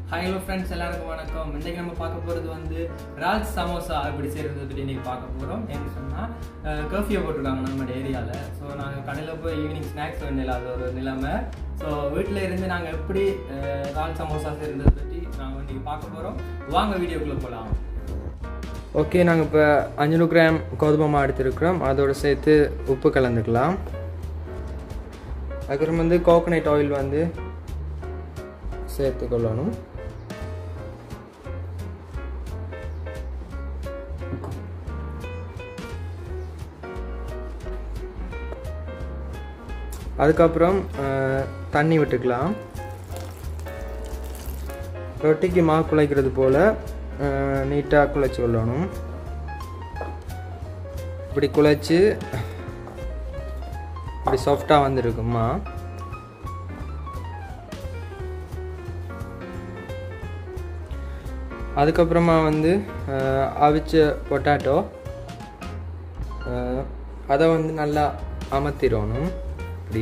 hi hello friends எல்லாருக்கும் வணக்கம் இன்றைக்கி நம்ம பார்க்க போகிறது வந்து ராஜ் சமோசா எப்படி செய்கிறது பற்றி இன்றைக்கி பார்க்க போகிறோம் ஏன்னு சொன்னால் கர்ஃபியூ போட்டிருக்காங்க நம்ம ஏரியாவில் ஸோ நாங்கள் கடையில் போய் ஈவினிங் ஸ்நாக்ஸ் வேண்டிய அது ஒரு நிலைமை ஸோ வீட்டில் இருந்து நாங்கள் எப்படி அஹ், ராஜ் சமோசா செய்கிறத பற்றி நாங்கள் இன்றைக்கி பார்க்க போகிறோம் வாங்க வீடியோக்குள்ளே போகலாம் ஓகே நாங்கள் இப்போ அஞ்சூறு கிராம் கோதுமை மாவு எடுத்துருக்குறோம் அதோடு சேர்த்து உப்பு கலந்துக்கலாம் அதுக்கப்புறம் வந்து கோகனட் ஆயில் வந்து சேர்த்துக்கொள்ளணும் அதுக்கப்புறம் அஹ், தண்ணி விட்டுக்கலாம் ரொட்டிக்கு மாவு குழைக்கிறது போல் நீட்டாக குழைச்சி கொள்ளணும் இப்படி குழைச்சி இப்படி சாஃப்டாக வந்திருக்குமா அதுக்கப்புறமா வந்து அஹ், அவிச்ச பொட்டாட்டோ அதை வந்து நல்லா அமர்த்திடணும் இப்படி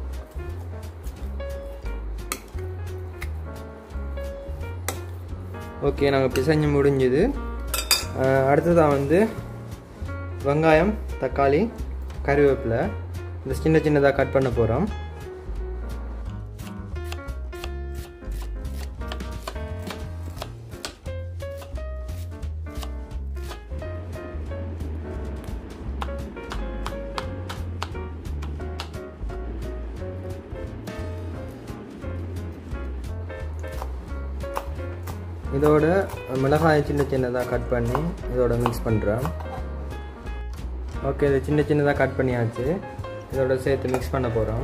ஓகே நாங்கள் பிசைஞ்சு முடிஞ்சுது அடுத்ததாக வந்து வெங்காயம் தக்காளி கருவேப்பிலை இந்த சின்ன சின்னதாக கட் பண்ண போகிறோம் இதோட மிளகாய் சின்ன சின்னதாக கட் பண்ணி இதோட மிக்ஸ் பண்ணுறேன் ஓகே இது சின்ன சின்னதாக கட் பண்ணியாச்சு இதோட சேர்த்து மிக்ஸ் பண்ண போகிறோம்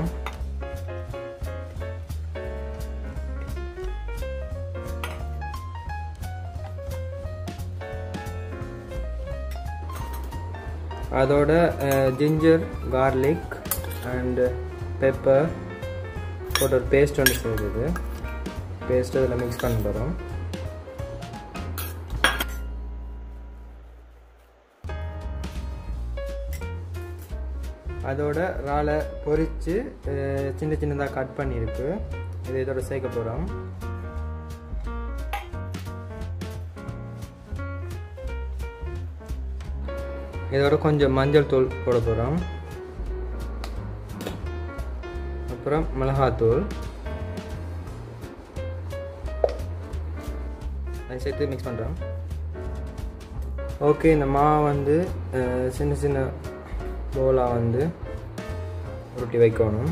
அதோட ஜிஞ்சர் கார்லிக் அண்டு பெப்பர் போட்டு ஒரு பேஸ்ட் ஒன்று செய்யுது பேஸ்ட் இதில் மிக்ஸ் பண்ண போகிறோம் அதோட இறாலை பொரித்து சின்ன சின்னதாக கட் பண்ணியிருக்கு இது இதோட சேர்க்க போகிறோம் இதோட கொஞ்சம் மஞ்சள் தூள் போட போகிறோம் அப்புறம் மிளகாத்தூள் அதை சேர்த்து மிக்ஸ் பண்ணுறோம் ஓகே இந்த மாவை வந்து அஹ், சின்ன சின்ன போலாக வந்து உருட்டி வைக்கணும்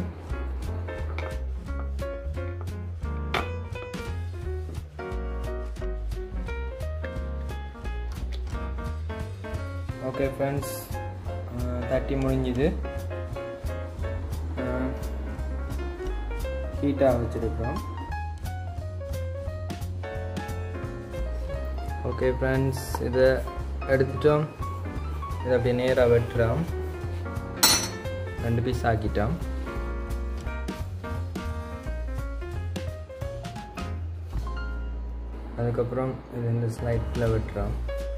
ஓகே ஃப்ரெண்ட்ஸ் தட்டி முடிஞ்சுது ஹீட்டாக வச்சுருக்கோம் ஓகே ஃப்ரெண்ட்ஸ் இதை எடுத்துட்டோம் இதை அப்படியே நேராக வெட்டுறோம் ரெண்டு பீஸ் ஆக்கிட்டோம் அதுக்கப்புறம் இது இந்த ஸ்லைட்டில் வெட்டுறோம்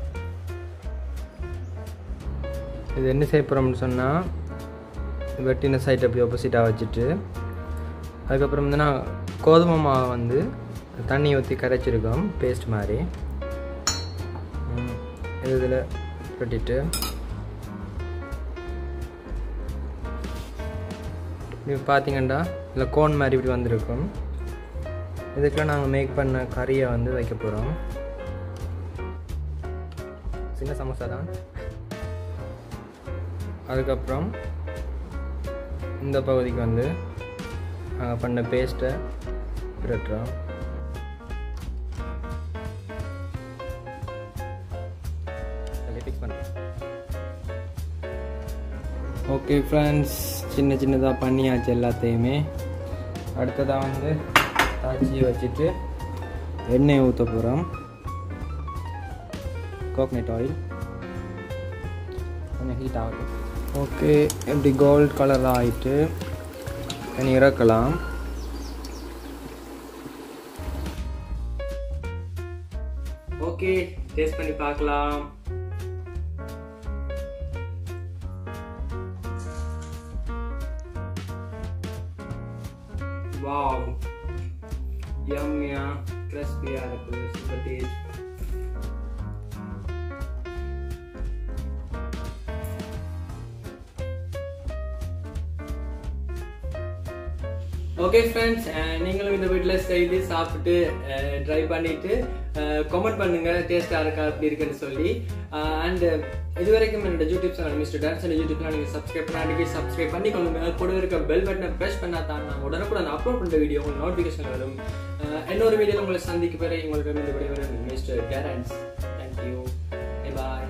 இது என்ன செய்ய போகிறோம்னு சொன்னால் வெட்டின சைட் அப்படி ஆப்போசிட்டாக வச்சுட்டு அதுக்கப்புறம் வந்து நான் கோதுமை மாவை வந்து தண்ணி ஊற்றி கரைச்சிருக்கோம் பேஸ்ட் மாதிரி ம், இது இதில் வெட்டிட்டு இது பார்த்தீங்கன்னா இதில் கோன் மாதிரி இப்படி வந்திருக்கும் இதுக்கெல்லாம் நாங்கள் மேக் பண்ண கறியை வந்து வைக்க போகிறோம் சின்ன சமோசா தான் அதுக்கப்புறம் இந்த பகுதிக்கு வந்து நாங்கள் பண்ண பேஸ்ட்டை பிரட்டுறோம் ஃபிக்ஸ் பண்ணுறோம் ஓகே ஃப்ரெண்ட்ஸ் சின்ன சின்னதாக பண்ணியாச்சு எல்லாத்தையுமே அடுத்ததாக வந்து தாச்சி வச்சுட்டு எண்ணெய் ஊற்ற போகிறோம் கோகனட் ஆயில் கொஞ்சம் ஹீட் ஆகட்டும் ஓகே இப்படி கோல்ட் கலர் ஆகிட்டு இனி இறக்கலாம் ஓகே டேஸ்ட் பண்ணி பார்க்கலாம் வாவ் யம்மியா கிறிஸ்பியாக இருக்குது சூப்பர் டேஸ்ட் ஓகே ஃப்ரெண்ட்ஸ் நீங்களும் இந்த வீட்டில் செய்து சாப்பிட்டு ட்ரை பண்ணிட்டு கமெண்ட் பண்ணுங்க டேஸ்டாக இருக்கா அப்படி இருக்குன்னு சொல்லி அண்ட் இது வரைக்கும் என்னோட YouTube channel mister dance YouTube channel நீங்கள் சப்ஸ்கிரைப் பண்ண அடிக்கடி சப்ஸ்கிரைப் பண்ணிக்கொள்ளுங்க கூட இருக்க பெல் பட்டனை ப்ரெஸ் பண்ணா தான் நான் உடனுக்குடன் அப்லோட் பண்ணுற வீடியோ உங்களுக்கு நோட்டிஃபிகேஷன் வரும் அஹ், இன்னொரு வீடியோவில் உங்களை சந்திக்க பிறகு உங்களுக்கு விடைபெறும் மிஸ்டர் டேரன்ஸ் தேங்க்யூ பாய்